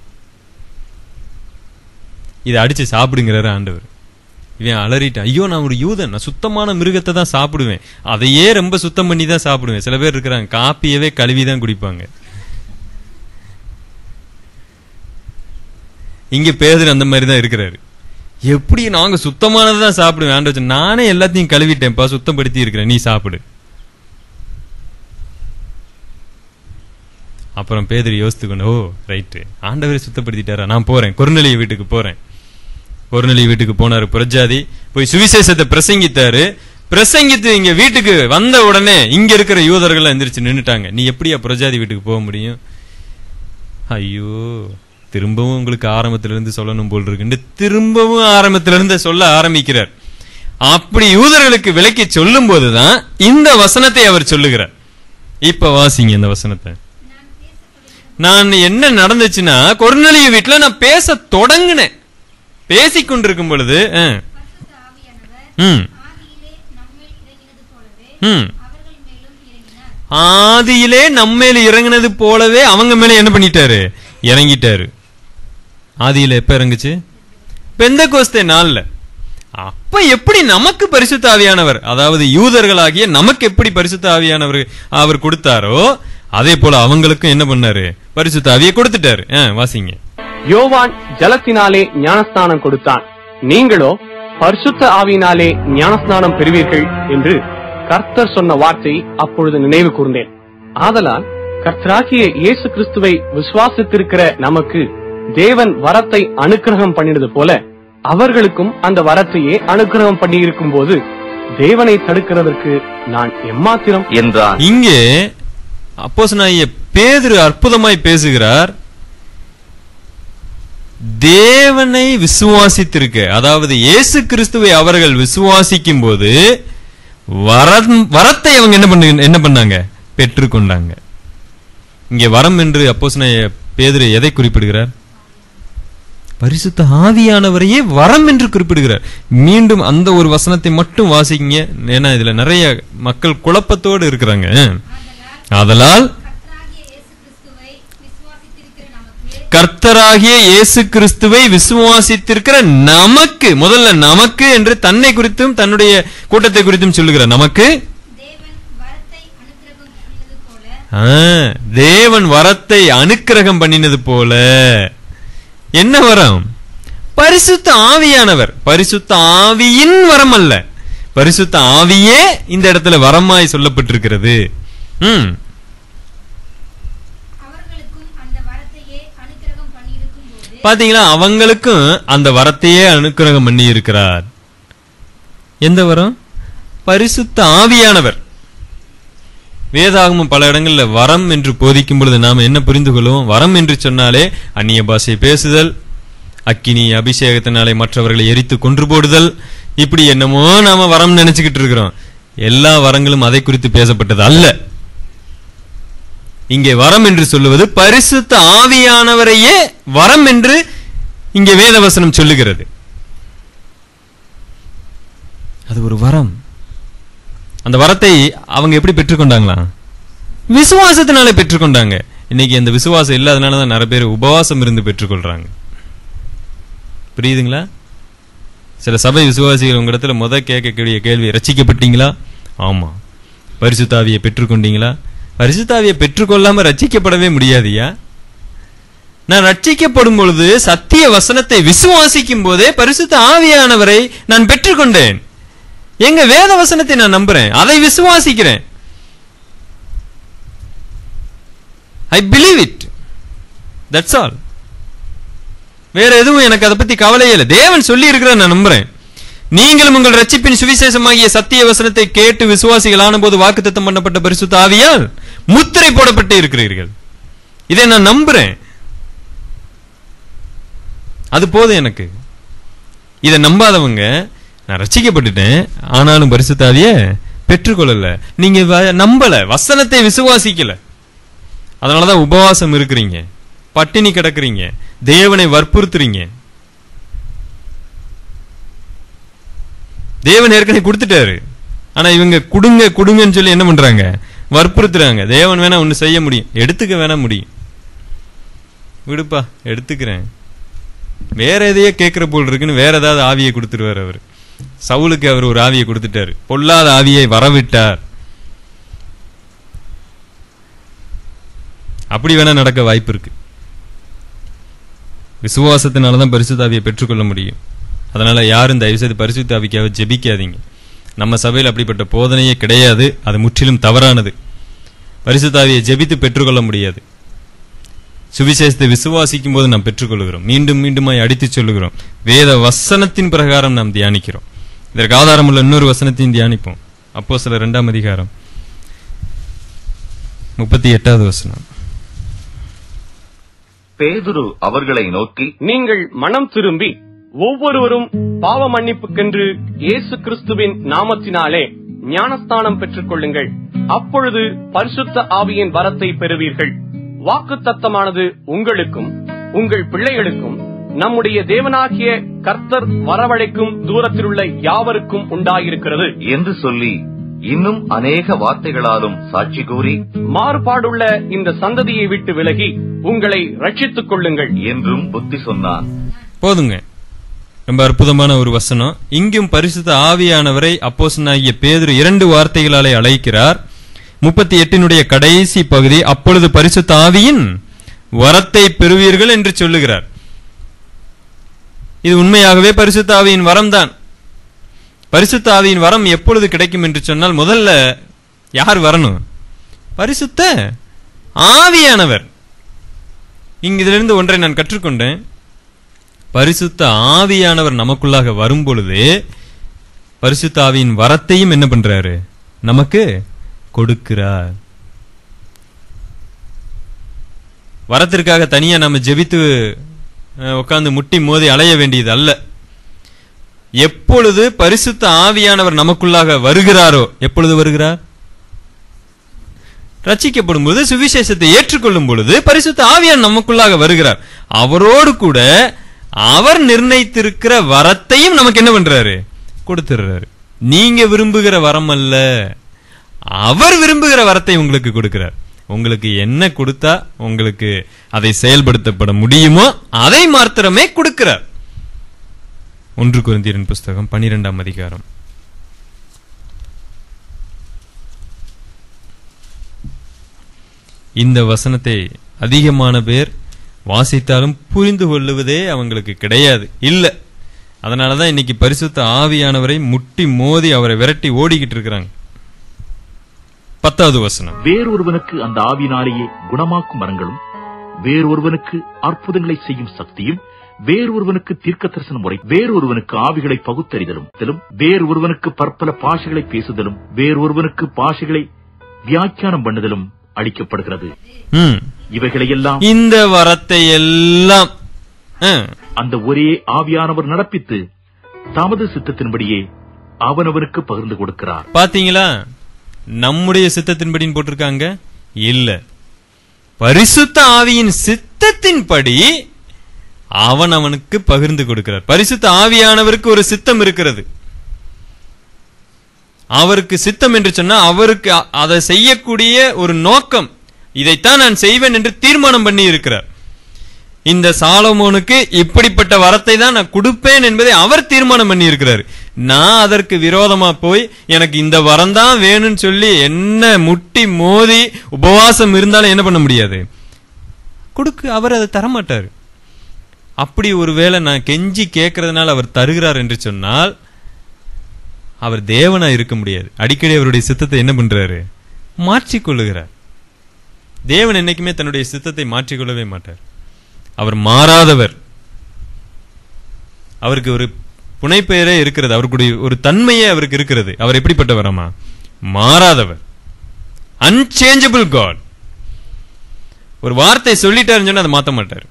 இதை அடிச்சு சாப்பிடுங்கிறாரு ஆண்டவர் இவன் அலறிட்டான் ஐயோ நான் ஒரு யூதன் நான் சுத்தமான மிருகத்தை தான் சாப்பிடுவேன் அதையே ரொம்ப சுத்தம் பண்ணி தான் சாப்பிடுவேன் சில பேர் இருக்கிறாங்க காப்பியவே கழுவி தான் குடிப்பாங்க இங்க பேதர் அந்த மாதிரி தான் இருக்கிறாரு எப்படி நாங்க சுத்தமானதை தான் சாப்பிடுவேன் ஆண்டவர் சொன்னார், நானே எல்லாத்தையும் கழுவிட்டேன்ப்பா சுத்தப்படுத்தி இருக்கிறேன் நீ சாப்பிடு அப்புறம் பேதர் யோசித்துக்கொண்டு ஓ ரைட்டு ஆண்டவரை சுத்தப்படுத்திட்டாரா நான் போறேன் கொருநெளிய வீட்டுக்கு போறேன் கொருநெளி வீட்டுக்கு போனாரு புரஜாதி போய் சுவிசேஷத்தை பிரசங்கித்தாரு பிரசங்கித்து இங்க வீட்டுக்கு வந்த உடனே இங்க இருக்கிற யூதர்கள் எந்திரிச்சு நின்னுட்டாங்க நீ எப்படியா புரஜாதி வீட்டுக்கு போக முடியும் ஐயோ திரும்பவும் உங்களுக்கு ஆரம்பத்துல இருந்து சொல்லணும் போல் இருக்குன்னு திரும்பவும் ஆரம்பத்துல இருந்து சொல்ல ஆரம்பிக்கிறார் அப்படி யூதர்களுக்கு விளக்கி சொல்லும் போதுதான் இந்த வசனத்தை அவர் சொல்லுகிறார் இப்ப வாசிங்க இந்த வசனத்தை நான் என்ன நடந்துச்சுன்னா கொர்நலிய வீட்டுல நான் பேச தொடங்கினேன் பேசிக் கொண்டிருக்கும் பொழுது ஆ, பரிசுத்த ஆவியானவர் ம், ஆதியிலே நம்மேல் இறங்கினது போலவே ம். அவர்கள் மேலும் இறங்கினார் ஆதியிலே நம்மேல இறங்குனது போலவே அவங்க மேல என்ன பண்ணிட்டாரு இறங்கிட்டாரு ஆதியில எப்ப இறங்குச்சு பெந்த கோஸ்தே நாள்ல அப்ப எப்படி நமக்கு பரிசுத்த ஆவியானவர் அதாவது யூதர்களாகிய நமக்கு எப்படி பரிசுத்த ஆவியானவர் அவர் கொடுத்தாரோ அதே போல அவங்களுக்கும் என்ன பண்ணாரு பரிசுத்த ஆவியை கொடுத்துட்டாரு ஆ, வாசிங்க யோவான் ஜலத்தினாலே ஞானஸ்நானம் கொடுத்தான் நீங்களோ பரிசுத்த ஆவியினாலே ஞானஸ்நானம் பெறுவீர்கள் என்று கர்த்தர் சொன்ன வார்த்தை அப்பொழுது நினைவு கூர்ந்தேன் ஆதலால் கர்த்தராகிய இயேசு கிறிஸ்துவை விசுவாசித்திருக்கிற நமக்கு தேவன் வரத்தை அனுக்கிரகம் பண்ணினது போல அவர்களுக்கும் அந்த வரத்தையே அனுக்கிரகம் பண்ணியிருக்கும் போது தேவனை தடுக்கிறதற்கு நான் எம்மாத்திரம் என்றான் இங்கே அப்போஸ்தலனாகிய பேதுரு அற்புதமாய் பேசுகிறார் தேவனை விசுவாசித்திருக்க அதாவது இயேசு கிறிஸ்துவை அவர்கள் விசுவாசிக்கும் போது வரம் வரத்தை அவங்க என்ன பண்ணு என்ன பண்ணாங்க பெற்றுக்கொண்டாங்க இங்கே வரம் என்று அப்போஸ்தலனாகிய பேதுரு எதை குறிப்பிடுகிறார் பரிசுத்த ஆவியானவரையே வரம் என்று குறிப்பிடுகிறார் மீண்டும் அந்த ஒரு வசனத்தை மட்டும் வாசிங்க ஏன்னா இதுல நிறைய மக்கள் குழப்பத்தோடு இருக்கிறாங்க ஆதலால் கர்த்தராகிய இயேசு கிறிஸ்துவை விசுவாசித்திருக்கிற நமக்கு கர்த்தராகிய இயேசு கிறிஸ்துவை விசுவாசித்திருக்கிற நமக்கு முதல்ல நமக்கு என்று தன்னை குறித்தும் தன்னுடைய கூட்டத்தை குறித்தும் சொல்லுகிறார் நமக்கு தேவன் வரத்தை அனுக்கிரகம் பண்ணினது போல ஆ, தேவன் வரத்தை அனுக்கிரகம் பண்ணினது போல என்ன வரம் பரிசுத்த ஆவியானவர் பரிசுத்த ஆவியின் வரம் அல்ல பரிசுத்த ஆவியே இந்த இடத்துல வரமாய் சொல்லப்பட்டிருக்கிறது ம் அவர்களுக்கும் அந்த வரத்தையே அனுக்கிரகம் பண்ணியிருக்கும் போது பாத்தீங்களா அவங்களுக்கும் அந்த வரத்தையே அனுக்கிரகம் பண்ணி இருக்கிறார் எந்த வரம் பரிசுத்த ஆவியானவர் வேதாகமம் பல இடங்கள்ல வரம் என்று போதிக்கும் பொழுது நாம என்ன புரிந்து கொள்வோம் வரம் என்று சொன்னாலே அந்நிய பாஷை பேசுதல் அக்கினி அபிஷேகத்தினாலே மற்றவர்களை எரித்து கொன்று போடுதல் இப்படி என்னமோ நாம வரம் நினைச்சுக்கிட்டு இருக்கிறோம் எல்லா வரங்களும் அதை குறித்து பேசப்பட்டது அல்ல இங்கே வரம் என்று சொல்லுவது பரிசுத்த ஆவியானவரையே வரம் என்று இங்கே வேதவசனம் சொல்லுகிறது அது ஒரு வரம் அந்த வரத்தை அவங்க எப்படி பெற்றுக்கொண்டாங்களா விசுவாசத்தினால பெற்றுக்கொண்டாங்க இன்னைக்கு அந்த விசுவாசம் இல்லாதனால தான் நிறைய பேர் உபவாசம் இருந்து பெற்றுக்கொள்றாங்க புரியுதுங்களா சில சபை விசுவாசிகள் உங்களிடத்துல முத கேட்கக்கூடிய கேள்வி ரட்சிக்கப்பட்டீங்களா ஆமா பரிசுத்தாவியை பெற்றுக்கொண்டீங்களா பரிசுத்தாவியை பெற்றுக்கொள்ளாம ரட்சிக்கப்படவே முடியாதுயா நான் ரட்சிக்கப்படும் பொழுது சத்திய வசனத்தை விசுவாசிக்கும் போதே பரிசுத்த ஆவியானவரை நான் பெற்றுக்கொண்டேன் எங்க வேத வசனத்தை நான் நம்புறேன் அதை விசுவாசிக்கிறேன் I believe it that's all வேற எதுவும் எனக்கு அதை பத்தி கவலையே இல்லை தேவன் சொல்லி இருக்கிற நான் நம்புறேன் நீங்களும் உங்கள் ரட்சிப்பின் சுவிசேஷமாகிய சத்திய வசனத்தை கேட்டு விசுவாசிகளான போது வாக்குத்தத்தம் பண்ணப்பட்ட பரிசுத்த ஆவியால் முத்திரை போடப்பட்டு இருக்கிறீர்கள் இதை நான் நம்புறேன் அது போதும் எனக்கு இதை நம்பாதவங்க நான் ரட்சிக்கப்பட்டுட்டேன் ஆனாலும் பரிசுத்தாவிய பெற்றுக்கொள்ளல நீங்க வ- நம்பல வசனத்தை விசுவாசிக்கல அதனாலதான் உபவாசம் இருக்கிறீங்க பட்டினி கிடக்குறீங்க தேவனை வற்புறுத்துறீங்க தேவன் ஏற்கனவே கொடுத்துட்டாரு ஆனா இவங்க குடுங்க குடுங்கன்னு சொல்லி என்ன பண்றாங்க வற்புறுத்துறாங்க தேவன் வேணா ஒண்ணு செய்ய முடியும் எடுத்துக்க வேணா முடியும் விடுப்பா எடுத்துக்கிறேன் வேற எதையோ கேட்கிற போல் இருக்குன்னு வேற ஏதாவது ஆவியை கொடுத்துருவார் அவர் சவுலுக்கு அவர் ஒரு ஆவியை கொடுத்துட்டாரு பொல்லாத ஆவியை வரவிட்டார் அப்படி வேணா நடக்க வாய்ப்பு இருக்கு விசுவாசத்தினாலதான் பரிசுத்த ஆவியை பெற்றுக்கொள்ள முடியும் அதனால யாரும் தயவு செய்து பரிசுத்த ஆவிக்காக ஜெபிக்காதீங்க நம்ம சபையில் அப்படிப்பட்ட போதனையே கிடையாது அது முற்றிலும் தவறானது பரிசுத்த ஆவியை ஜெபித்து பெற்றுக்கொள்ள முடியாது சுவிசேஷத்தை விசுவாசிக்கும் போது நாம் பெற்றுக்கொள்கிறோம் மீண்டும் மீண்டுமாய் அடித்துச் சொல்லுகிறோம் வேத வசனத்தின் பிரகாரம் நாம் தியானிக்கிறோம் இதற்கு ஆதாரமுள்ள இன்னொரு வசனத்தையும் தியானிப்போம் அப்போ சில இரண்டாம் அதிகாரம் முப்பத்தி எட்டாவது வசனம் பேதுரு அவர்களை நோக்கி நீங்கள் மனம் திரும்பி ஒவ்வொருவரும் பாவ மன்னிப்புக்கென்று இயேசு கிறிஸ்துவின் நாமத்தினாலே ஞானஸ்தானம் பெற்றுக் கொள்ளுங்கள் அப்பொழுது பரிசுத்த ஆவியின் வரத்தை பெறுவீர்கள் வாக்கு தத்தமானது உங்களுக்கும் உங்கள் பிள்ளைகளுக்கும் நம்முடைய தேவனாகிய கர்த்தர் வரவழைக்கும் தூரத்திலுள்ள யாவருக்கும் உண்டாயிருக்கிறது என்று சொல்லி இன்னும் அநேக வார்த்தைகளாலும் சாட்சி கூறி மாறுபாடுள்ள இந்த சந்ததியை விட்டு விலகி உங்களை ரட்சித்துக் கொள்ளுங்கள் என்றும் புத்தி சொன்னான் போதுங்க ரொம்ப அற்புதமான ஒரு வசனம் இங்கும் பரிசுத்த ஆவியானவரை அப்போசனாகிய பேதுரு இரண்டு வார்த்தைகளாலே அழைக்கிறார் முப்பத்தி எட்டினுடைய கடைசி பகுதி அப்பொழுது பரிசுத்த ஆவியின் வரத்தை பெறுவீர்கள் என்று சொல்லுகிறார் இது உண்மையாகவே பரிசுத்த ஆவியின் வரம்தான் பரிசுத்த ஆவியின் வரம் எப்பொழுது கிடைக்கும் என்று சொன்னால் முதல்ல யார் வரணும் பரிசுத்த ஆவியானவர் இங்க இதிலிருந்து ஒன்றை நான் கற்றுக்கொண்டேன் பரிசுத்த ஆவியானவர் நமக்குள்ளாக வரும் பொழுது பரிசுத்த ஆவியின் வரத்தையும் என்ன பண்றாரு நமக்கு கொடுக்கிறார் வரத்திற்காக தனியா நம்ம ஜெபித்து உட்கார்ந்து முட்டி மோதி அலைய வேண்டியது அல்ல எப்பொழுது பரிசுத்த ஆவியானவர் நமக்குள்ளாக வருகிறாரோ எப்பொழுது வருகிறார் ரட்சிக்கப்படும் பொழுது சுவிசேஷத்தை ஏற்றுக்கொள்ளும் பொழுது பரிசுத்த ஆவியான் நமக்குள்ளாக வருகிறார் அவரோடு கூட அவர் நிர்ணயித்திருக்கிற வரத்தையும் நமக்கு என்ன பண்றாரு கொடுத்துடுறாரு நீங்க விரும்புகிற வரம் அல்ல அவர் விரும்புகிற வரத்தை உங்களுக்கு கொடுக்கிறார் உங்களுக்கு என்ன கொடுத்தா உங்களுக்கு அதை செயல்படுத்தப்பட முடியுமோ அதை மாத்திரமே கொடுக்கிறார் ஒன்று குருந்தியரின் புஸ்தகம் பனிரெண்டாம் அதிகாரம் இந்த வசனத்தை அதிகமான பேர் வாசித்தாலும் புரிந்து கொள்ளுவதே அவங்களுக்கு கிடையாது இல்ல அதனாலதான் இன்னைக்கு பரிசுத்த ஆவியானவரை முட்டி மோதி அவரை விரட்டி ஓடிக்கிட்டு இருக்கிறாங்க பத்தாவது வசனம் வேறொருவனுக்கு அந்த ஆவினாலேயே குணமாக்கும் வரங்களும் வேறொருவனுக்கு அற்புதங்களை செய்யும் சக்தியும் வேறொருவனுக்கு தீர்க்க தரிசனம் முறை வேறொருவனுக்கு ஆவிகளை பகுத்தறிதலும் திலும் வேறொருவனுக்கு பற்பல பாஷைகளை பேசுதலும் வேறொருவனுக்கு பாஷைகளை வியாக்கியானம் பண்ணுதலும் அளிக்கப்படுகிறது ம். இவைகளையெல்லாம் இந்த வரத்தை எல்லாம் ஆ, அந்த ஒரே ஆவியானவர் நடப்பித்து தமது சித்தத்தின்படியே அவனவனுக்கு பகிர்ந்து கொடுக்கிறார் பாத்தீங்களா நம்முடைய சித்தத்தின்படின்னு போட்டிருக்காங்க இல்ல பரிசுத்த ஆவியின் சித்தத்தின்படி அவன் அவனுக்கு பகிர்ந்து கொடுக்கிறார் பரிசுத்த ஆவியானவருக்கு ஒரு சித்தம் இருக்கிறது அவருக்கு சித்தம் என்று சொன்னா அவருக்கு அ- அதை செய்யக்கூடிய ஒரு நோக்கம் இதைத்தான் நான் செய்வேன் என்று தீர்மானம் பண்ணி இருக்கிறார் இந்த சாலமோனுக்கு இப்படிப்பட்ட வரத்தை தான் நான் கொடுப்பேன் என்பதை அவர் தீர்மானம் பண்ணி இருக்கிறார் நான் அதற்கு விரோதமா போய் எனக்கு இந்த வரம் தான் வேணும்னு சொல்லி என்ன முட்டி மோதி உபவாசம் இருந்தாலும் என்ன பண்ண முடியாது கொடுக்கு அவர் அதை தரமாட்டார் அப்படி ஒருவேளை நான் கெஞ்சி கேட்கறதுனால அவர் தருகிறார் என்று சொன்னால் அவர் தேவனா இருக்க முடியாது அடிக்கடி அவருடைய சித்தத்தை என்ன பண்றாரு மாற்றிக்கொள்ளுகிறார் தேவன் என்னைக்குமே தன்னுடைய சித்தத்தை மாற்றிக்கொள்ளவே மாட்டார் அவர் மாறாதவர் அவருக்கு ஒரு புனைப்பெயரே இருக்கிறது அவருக்குடைய ஒரு தன்மையே அவருக்கு இருக்கிறது அவர் எப்படிப்பட்டவராமா மாறாதவர் அன்சேஞ்சபிள் காட் ஒரு வார்த்தை சொல்லிட்டாருன்னு சொன்னா அதை மாத்த மாட்டார்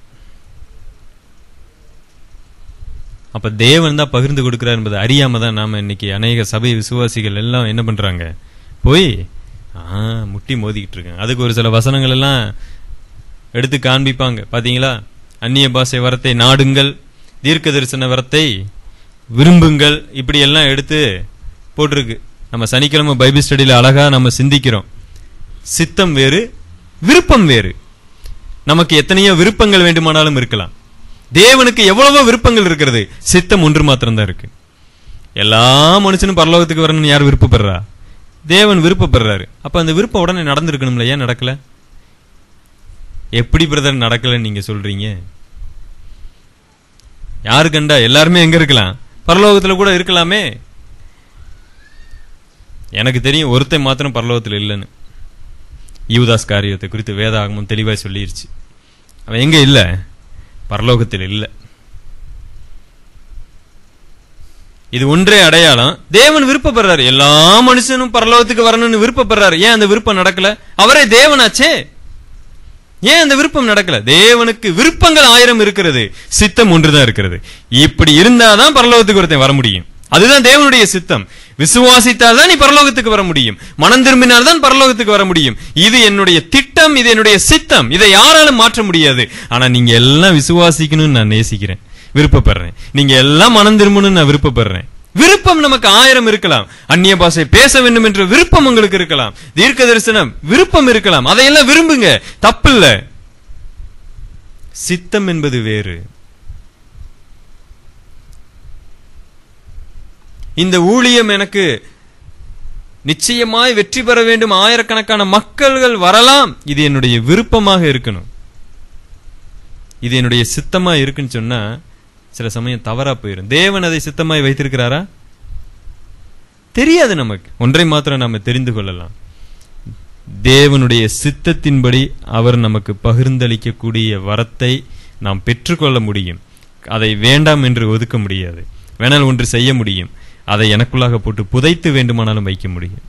அப்ப தேவன் தான் பகிர்ந்து கொடுக்கிறார் என்பதை அறியாம தான் நாம இன்னைக்கு அநேக சபை விசுவாசிகள் எல்லாம் என்ன பண்றாங்க போய் ஆ முட்டி மோதிக்கிட்டு இருக்காங்க அதுக்கு ஒரு சில வசனங்கள் எல்லாம் எடுத்து காண்பிப்பாங்க பாத்தீங்களா அந்நிய பாஷை வரத்தை நாடுங்கள் தீர்க்க தரிசன வரத்தை விரும்புங்கள் இப்படி எல்லாம் எடுத்து போட்டிருக்கு நம்ம சனிக்கிழமை பைபிள் ஸ்டடியில அழகா நம்ம சிந்திக்கிறோம் சித்தம் வேறு விருப்பம் வேறு நமக்கு எத்தனையோ விருப்பங்கள் வேண்டுமானாலும் இருக்கலாம் தேவனுக்கு எவ்வளவோ விருப்பங்கள் இருக்கிறது சித்தம் ஒன்று மாத்திரம்தான் இருக்கு எல்லா மனுஷனும் பரலோகத்துக்கு வரணும்னு யார் விருப்பப்படுறா தேவன் விருப்பப்படுறாரு அப்ப அந்த விருப்பம் உடனே நடந்திருக்கணும்ல ஏன் நடக்கல எப்படி பிரதர் நடக்கலன்னு நீங்க சொல்றீங்க யாரு கண்டா எல்லாருமே எங்க இருக்கலாம் பரலோகத்துல கூட இருக்கலாமே எனக்கு தெரியும் ஒருத்தன் மாத்திரம் பரலோகத்துல இல்லைன்னு யூதாஸ் காரியத்தை குறித்து வேதாகமும் தெளிவாய் சொல்லிருச்சு அவன் எங்க இல்ல பரலோகத்தில் இல்ல இது ஒன்றே அடையாளம் தேவன் விருப்பப்படுறாரு எல்லா மனுஷனும் பரலோகத்துக்கு வரணும்னு விருப்பப்படுறாரு ஏன் அந்த விருப்பம் நடக்கல அவரே தேவனாச்சே ஏன் அந்த விருப்பம் நடக்கல தேவனுக்கு விருப்பங்கள் ஆயிரம் இருக்கிறது சித்தம் ஒன்றுதான் இருக்கிறது இப்படி இருந்தாதான் பரலோகத்துக்கு ஒருத்தன் வர முடியும் அதுதான் தேவனுடைய சித்தம் விசுவாசித்தால் தான் நீ பரலோகத்துக்கு வர முடியும் மனம் திரும்பினால் தான் பரலோகத்துக்கு வர முடியும் இது என்னுடைய திட்டம் இது என்னுடைய சித்தம் இதை யாராலும் மாற்ற முடியாது ஆனா நீங்க எல்லாம் விசுவாசிக்கணும்னு நான் நேசிக்கிறேன் விருப்பப்படுறேன் நீங்க எல்லாம் மனம் திரும்பணும்னு நான் விருப்பப்படுறேன் விருப்பம் நமக்கு ஆயிரம் இருக்கலாம் அந்நிய பாஷை பேச வேண்டும் என்ற விருப்பம் உங்களுக்கு இருக்கலாம் தீர்க்க தரிசனம் விருப்பம் இருக்கலாம் அதையெல்லாம் விரும்புங்க தப்பில்ல சித்தம் என்பது வேறு இந்த ஊழியம் எனக்கு நிச்சயமாய் வெற்றி பெற வேண்டும் ஆயிரக்கணக்கான மக்கள்கள் வரலாம் இது என்னுடைய விருப்பமாக இருக்கணும் இது என்னுடைய சித்தமா இருக்குன்னு சொன்னா சில சமயம் தவறா போயிரும் தேவன் அதை சித்தமாய் வைத்திருக்கிறாரா தெரியாது நமக்கு ஒன்றை மாத்திரம் நாம தெரிந்து கொள்ளலாம் தேவனுடைய சித்தத்தின்படி அவர் நமக்கு பகிர்ந்தளிக்கக்கூடிய வரத்தை நாம் பெற்றுக்கொள்ள முடியும் அதை வேண்டாம் என்று ஒதுக்க முடியாது வேணால் ஒன்று செய்ய முடியும் அதை எனக்குள்ளாக போட்டு புதைத்து வேண்டுமானாலும் வைக்க முடியும்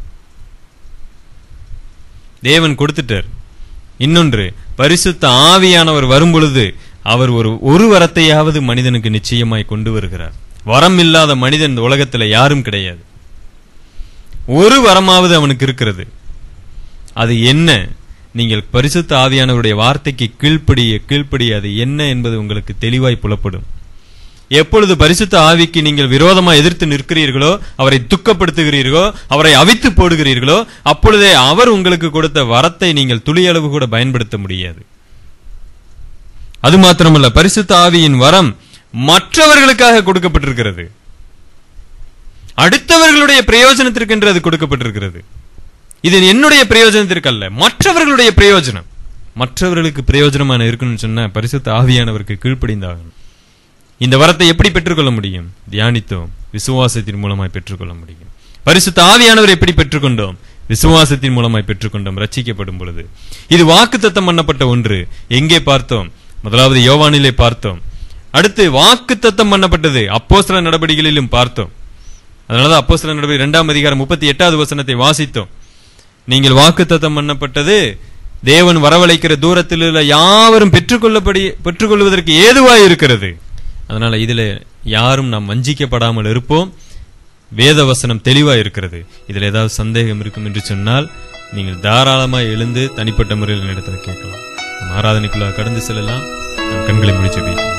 தேவன் கொடுத்துட்டார் இன்னொன்று பரிசுத்த ஆவியானவர் வரும் பொழுது அவர் ஒரு ஒரு வரத்தையாவது மனிதனுக்கு நிச்சயமாய் கொண்டு வருகிறார் வரம் இல்லாத மனிதன் இந்த உலகத்துல யாரும் கிடையாது ஒரு வரமாவது அவனுக்கு இருக்கிறது அது என்ன நீங்கள் பரிசுத்த ஆவியானவருடைய வார்த்தைக்கு கீழ்ப்படிய கீழ்ப்படிய அது என்ன என்பது உங்களுக்கு தெளிவாய் புலப்படும் எப்பொழுது பரிசுத்த ஆவிக்கு நீங்கள் விரோதமா எதிர்த்து நிற்கிறீர்களோ அவரை துக்கப்படுத்துகிறீர்களோ அவரை அவித்து போடுகிறீர்களோ அப்பொழுதே அவர் உங்களுக்கு கொடுத்த வரத்தை நீங்கள் துளியளவு கூட பயன்படுத்த முடியாது அது மாத்திரமல்ல பரிசுத்த ஆவியின் வரம் மற்றவர்களுக்காக கொடுக்கப்பட்டிருக்கிறது அடுத்தவர்களுடைய பிரயோஜனத்திற்கு என்று அது கொடுக்கப்பட்டிருக்கிறது இது என்னுடைய பிரயோஜனத்திற்கு அல்ல மற்றவர்களுடைய பிரயோஜனம் மற்றவர்களுக்கு பிரயோஜனமான இருக்கணும்னு சொன்னா பரிசுத்த ஆவியானவருக்கு கீழ்ப்படிந்தாகணும் இந்த வரத்தை எப்படி பெற்றுக்கொள்ள முடியும் தியானித்தோம் விசுவாசத்தின் மூலமாய் பெற்றுக்கொள்ள முடியும் பரிசுத்த ஆவியானவர் எப்படி பெற்றுக்கொண்டோம் விசுவாசத்தின் மூலமாய் பெற்றுக்கொண்டோம் ரட்சிக்கப்படும் பொழுது இது வாக்குத்தத்தம் பண்ணப்பட்ட ஒன்று எங்கே பார்த்தோம் முதலாவது யோவானிலே பார்த்தோம் அடுத்து வாக்குத்தத்தம் பண்ணப்பட்டது அப்போஸ்தல நடவடிக்கைகளிலும் பார்த்தோம் அதனாலதான் அப்போஸ்தல நடவடிக்கை இரண்டாம் அதிகாரம் முப்பத்தி எட்டாவது வசனத்தை வாசித்தோம் நீங்கள் வாக்குத்தத்தம் பண்ணப்பட்டது தேவன் வரவழைக்கிற தூரத்தில் உள்ள யாவரும் பெற்றுக்கொள்ளப்படி பெற்றுக்கொள்வதற்கு ஏதுவாய் இருக்கிறது அதனால இதுல யாரும் நாம் வஞ்சிக்கப்படாமல் இருப்போம் வேத வசனம் தெளிவா இருக்கிறது இதுல ஏதாவது சந்தேகம் இருக்கும் என்று சொன்னால் நீங்கள் தாராளமாய் எழுந்து தனிப்பட்ட முறையில் இடத்துல கேட்கலாம் நம் ஆராதனைக்குள்ள கடந்து செல்லலாம் நம் கண்களை முடிச்சு